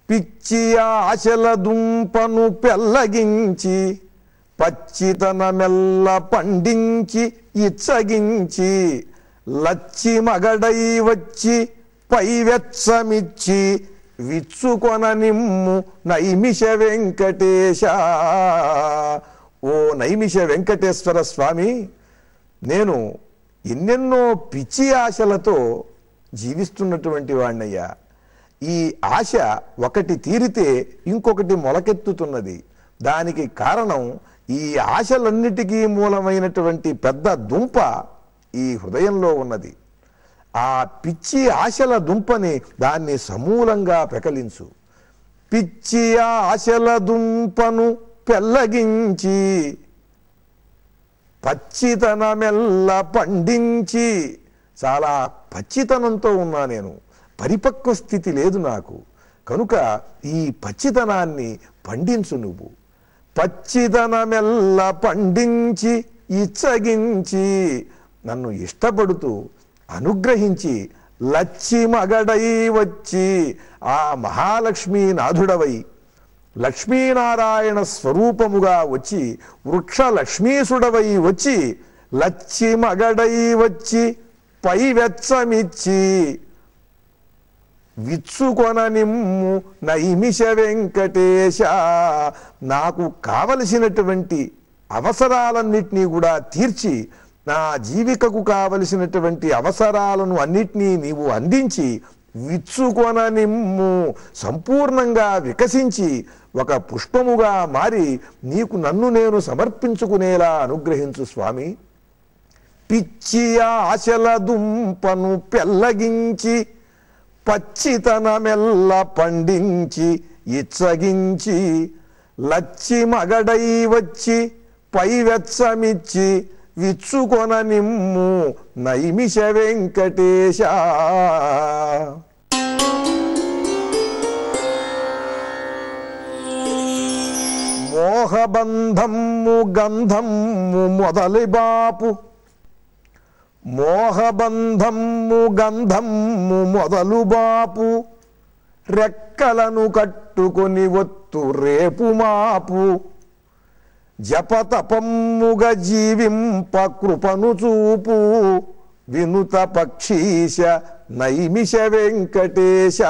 పిచ్చి ఆశల దుంపను పెల్లగించి పచ్చితనమెల్ల పండించి ఇచ్చగించి లచ్చి మగడై వచ్చి పైవెచ్చమిచ్చి విచ్చుకొన నిమ్ము నైమిష వెంకటేశ ఓ నైమిష వెంకటేశ్వర స్వామి నేను ఎన్నెన్నో పిచ్చి ఆశలతో జీవిస్తున్నటువంటి వాణ్ణయ్యా ఈ ఆశ ఒకటి తీరితే ఇంకొకటి మొలకెత్తుతున్నది దానికి కారణం ఈ ఆశలన్నిటికీ మూలమైనటువంటి పెద్ద దుంప ఈ హృదయంలో ఉన్నది ఆ పిచ్చి ఆశల దుంపని దాన్ని సమూలంగా పెకలించు పిచ్చి ఆశల దుంపను పెల్లగించి పచ్చితనమెల్ల పండించి చాలా పచ్చితనంతో ఉన్నా నేను పరిపక్వ స్థితి లేదు నాకు కనుక ఈ పచ్చితనాన్ని పండించు నువ్వు పచ్చితనమెల్ల పండించి ఇచ్చగించి నన్ను ఇష్టపడుతూ అనుగ్రహించి లచ్చి మగడై వచ్చి ఆ మహాలక్ష్మీ నాథుడవై లక్ష్మీనారాయణ స్వరూపముగా వచ్చి వృక్ష లక్ష్మీసుడవై వచ్చి లచ్చి మగడై వచ్చి పై వెచ్చమిచ్చి విచ్చుకొన నిమ్ము నైమిష వెంకటేశ నాకు కావలసినటువంటి అవసరాలన్నిటినీ కూడా తీర్చి నా జీవికకు కావలసినటువంటి అవసరాలను అన్నిటినీ నీవు అందించి విచ్చుకొన నిమ్ము సంపూర్ణంగా వికసించి ఒక పుష్పముగా మారి నీకు నన్ను నేను సమర్పించుకునేలా అనుగ్రహించు స్వామి పిచ్చి ఆశల దుంపను పెల్లగించి పచ్చితనమెల్ల పండించి ఇచ్చగించి లచ్చి మగడై వచ్చి పైవెచ్చమిచ్చి విచ్చుకొన నిమ్ము నైమిష వెంకటేశ మోహబంధము గంధము మొదలి బాపు మోహబంధము గంధము మొదలు బాపు రెక్కలను కట్టుకొని ఒత్తు రేపు మాపు జపతపమ్ముగ జీవింప కృపను చూపు వినుత పక్షీశ నైమిష వెంకటేశ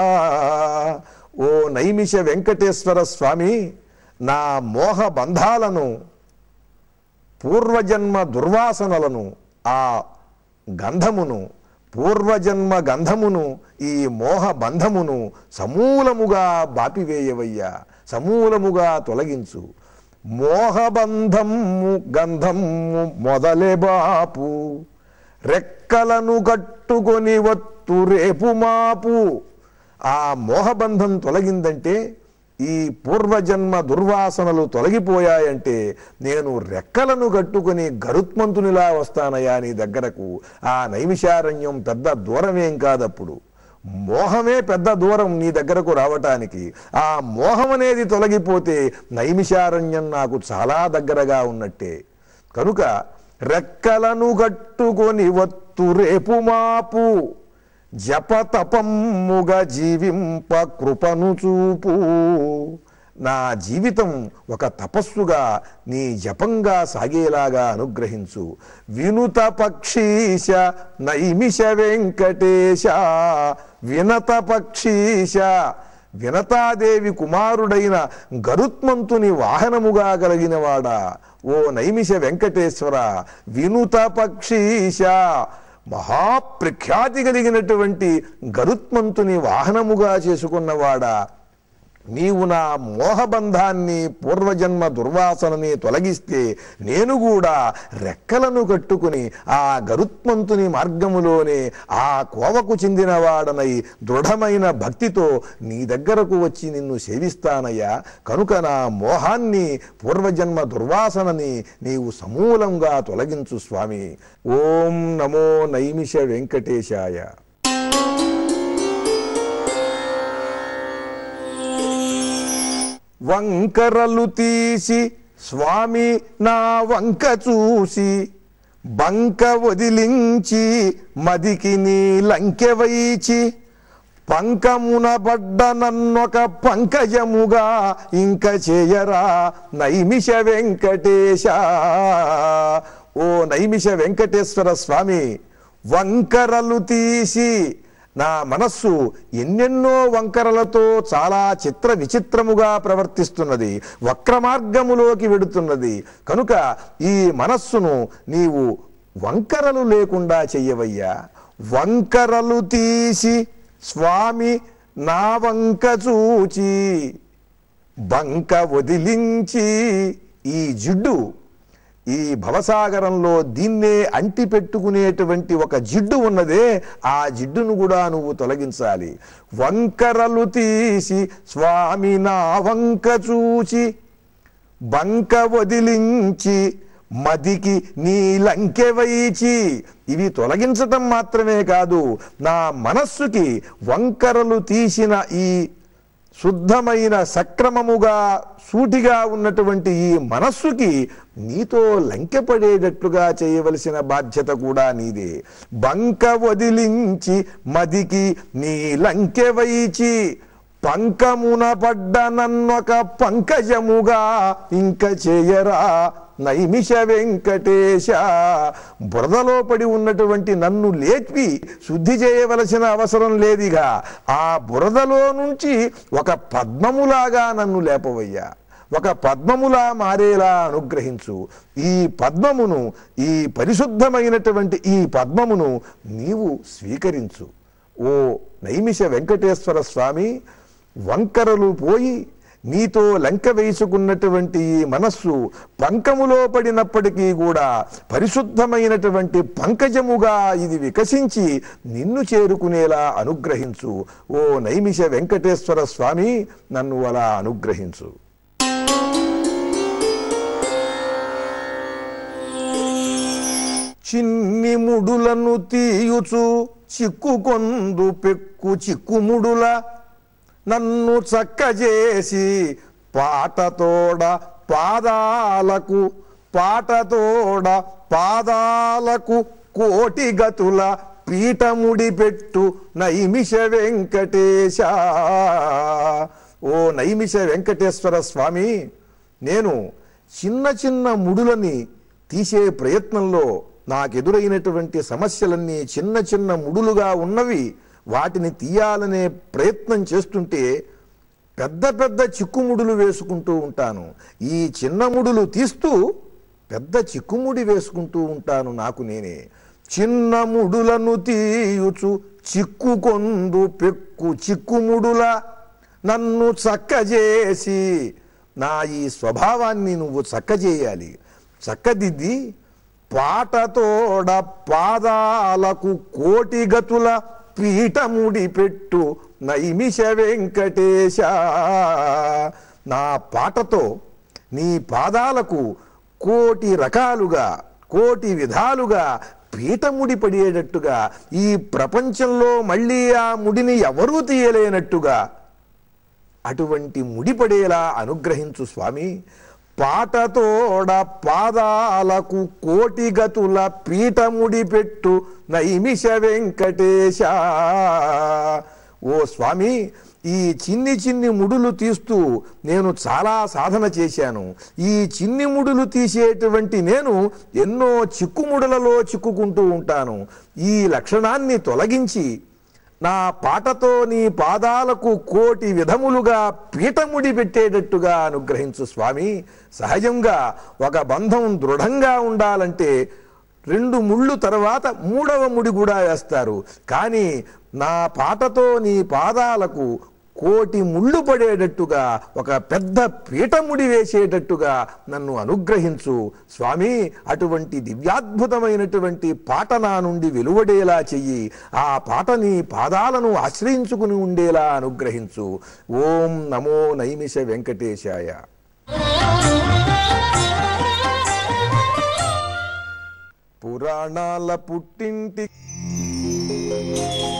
ఓ నైమిష వెంకటేశ్వర స్వామి నా మోహ బంధాలను పూర్వజన్మ దుర్వాసనలను ఆ గంధమును పూర్వజన్మ గంధమును ఈ మోహ బంధమును సమూలముగా బాపివేయవయ్యా సమూలముగా తొలగించు మోహబంధము గంధము మొదలే బాపు రెక్కలను కట్టుకొని వత్తు రేపు మాపు ఆ మోహబంధం తొలగిందంటే ఈ పూర్వజన్మ దుర్వాసనలు తొలగిపోయాయంటే నేను రెక్కలను కట్టుకుని గరుత్మంతునిలా వస్తానయా నీ దగ్గరకు ఆ నైమిషారణ్యం పెద్ద దూరమేం కాదప్పుడు మోహమే పెద్ద దూరం నీ దగ్గరకు రావటానికి ఆ మోహం అనేది తొలగిపోతే నైమిషారణ్యం నాకు చాలా దగ్గరగా ఉన్నట్టే కనుక రెక్కలను కట్టుకొని వత్తు రేపు మాపు జపతపమ్ముగ జీవింప కృపను చూపు నా జీవితం ఒక తపస్సుగా నీ జపంగా సాగేలాగా అనుగ్రహించు వినుత పక్షీశ నైమిష వెంకటేశ వినత పక్షీశ వినతాదేవి కుమారుడైన గరుత్మంతుని వాహనముగా కలిగిన వాడా ఓ నైమిష వెంకటేశ్వర వినుత పక్షీశ మహాప్రఖ్యాతి కలిగినటువంటి గరుత్మంతుని వాహనముగా చేసుకున్నవాడా నీవు నా మోహబంధాన్ని పూర్వజన్మ దుర్వాసనని తొలగిస్తే నేను కూడా రెక్కలను కట్టుకుని ఆ గరుత్మంతుని మార్గములోనే ఆ కోవకు చెందినవాడనై దృఢమైన భక్తితో నీ దగ్గరకు వచ్చి నిన్ను సేవిస్తానయ్యా కనుక నా మోహాన్ని పూర్వజన్మ దుర్వాసనని నీవు సమూలంగా తొలగించు స్వామి ఓం నమో నైమిష వెంకటేశాయ వంకరలు తీసి స్వామి నా వంక చూసి బంక వదిలించి మదికి నీ లంకె వైచి పంకమున పడ్డ నన్నొక పంకజముగా ఇంక చేయరా నైమిష వెంకటేశ ఓ నైమిష వెంకటేశ్వర స్వామి వంకరలు తీసి నా మనస్సు ఎన్నెన్నో వంకరలతో చాలా చిత్ర విచిత్రముగా ప్రవర్తిస్తున్నది వక్ర మార్గములోకి వెడుతున్నది కనుక ఈ మనస్సును నీవు వంకరలు లేకుండా చెయ్యవయ్యా వంకరలు తీసి స్వామి నా వంక చూచి బంక వదిలించి ఈ జిడ్డు ఈ భవసాగరంలో దీన్నే అంటి పెట్టుకునేటువంటి ఒక జిడ్డు ఉన్నదే ఆ జిడ్డును కూడా నువ్వు తొలగించాలి వంకరలు తీసి స్వామి నా వంక చూచి బంక వదిలించి మదికి నీ లంకె వైచి ఇవి తొలగించటం మాత్రమే కాదు నా మనస్సుకి వంకరలు తీసిన ఈ శుద్ధమైన సక్రమముగా సూటిగా ఉన్నటువంటి ఈ మనస్సుకి నీతో లంకెపడేటట్లుగా చేయవలసిన బాధ్యత కూడా నీదే బంక వదిలించి మదికి నీ లంకె వైచి పంకమున పడ్డ నన్నొక పంకజముగా ఇంక చేయరా నైమిష వెంకటేశ బురదలో పడి ఉన్నటువంటి నన్ను లేపి శుద్ధి చేయవలసిన అవసరం లేదిగా ఆ బురదలో నుంచి ఒక పద్మములాగా నన్ను లేపవయ్యా ఒక పద్మములా మారేలా అనుగ్రహించు ఈ పద్మమును ఈ పరిశుద్ధమైనటువంటి ఈ పద్మమును నీవు స్వీకరించు ఓ నైమిష వెంకటేశ్వర స్వామి వంకరలు పోయి నీతో లంక వేసుకున్నటువంటి ఈ మనస్సు పంకములో పడినప్పటికీ కూడా పరిశుద్ధమైనటువంటి పంకజముగా ఇది వికసించి నిన్ను చేరుకునేలా అనుగ్రహించు ఓ నైమిష వెంకటేశ్వర స్వామి నన్ను అలా అనుగ్రహించు చిన్ని ముడులను తీయుచు చిక్కుకొందు పెక్కు చిక్కుముడుల నన్ను చక్కజేసి పాటతోడ పాదాలకు పాటతోడ పాదాలకు కోటి గతుల పీఠముడి పెట్టు నైమిష వెంకటేశ ఓ నైమిష వెంకటేశ్వర స్వామి నేను చిన్న చిన్న ముడులని తీసే ప్రయత్నంలో నాకెదురైనటువంటి సమస్యలన్నీ చిన్న చిన్న ముడులుగా ఉన్నవి వాటిని తీయాలనే ప్రయత్నం చేస్తుంటే పెద్ద పెద్ద చిక్కుముడులు వేసుకుంటూ ఉంటాను ఈ చిన్న ముడులు తీస్తూ పెద్ద చిక్కుముడి వేసుకుంటూ ఉంటాను నాకు నేనే చిన్న ముడులను తీయుచు చిక్కుకొందు పెక్కు చిక్కుముడుల నన్ను చక్కజేసి నా ఈ స్వభావాన్ని నువ్వు చక్కజేయాలి చక్కదిద్ది పాటతోడ పాదాలకు కోటి గతుల పీఠముడి పెట్టు నైమిష వెంకటేశ నా పాటతో నీ పాదాలకు కోటి రకాలుగా కోటి విధాలుగా పీఠముడి పడేటట్టుగా ఈ ప్రపంచంలో మళ్ళీ ఆ ముడిని ఎవరూ తీయలేనట్టుగా అటువంటి ముడిపడేలా అనుగ్రహించు స్వామి పాటతోడ పాదాలకు కోటి గతుల పీఠముడి పెట్టు నైమిష వెంకటేశ ఓ స్వామి ఈ చిన్ని చిన్ని ముడులు తీస్తూ నేను చాలా సాధన చేశాను ఈ చిన్ని ముడులు తీసేటువంటి నేను ఎన్నో చిక్కుముడులలో చిక్కుకుంటూ ఉంటాను ఈ లక్షణాన్ని తొలగించి నా పాటతో నీ పాదాలకు కోటి విధములుగా పీఠముడి పెట్టేటట్టుగా అనుగ్రహించు స్వామి సహజంగా ఒక బంధం దృఢంగా ఉండాలంటే రెండు ముళ్ళు తర్వాత మూడవ ముడి కూడా వేస్తారు కానీ నా పాటతో నీ పాదాలకు కోటి ముళ్ళు పడేటట్టుగా ఒక పెద్ద పీఠముడి వేసేటట్టుగా నన్ను అనుగ్రహించు స్వామి అటువంటి దివ్యాద్భుతమైనటువంటి పాట నా నుండి వెలువడేలా చెయ్యి ఆ పాట నీ పాదాలను ఆశ్రయించుకుని ఉండేలా అనుగ్రహించు ఓం నమో నైమిష వెంకటేశాయ పురాణాల పుట్టింటి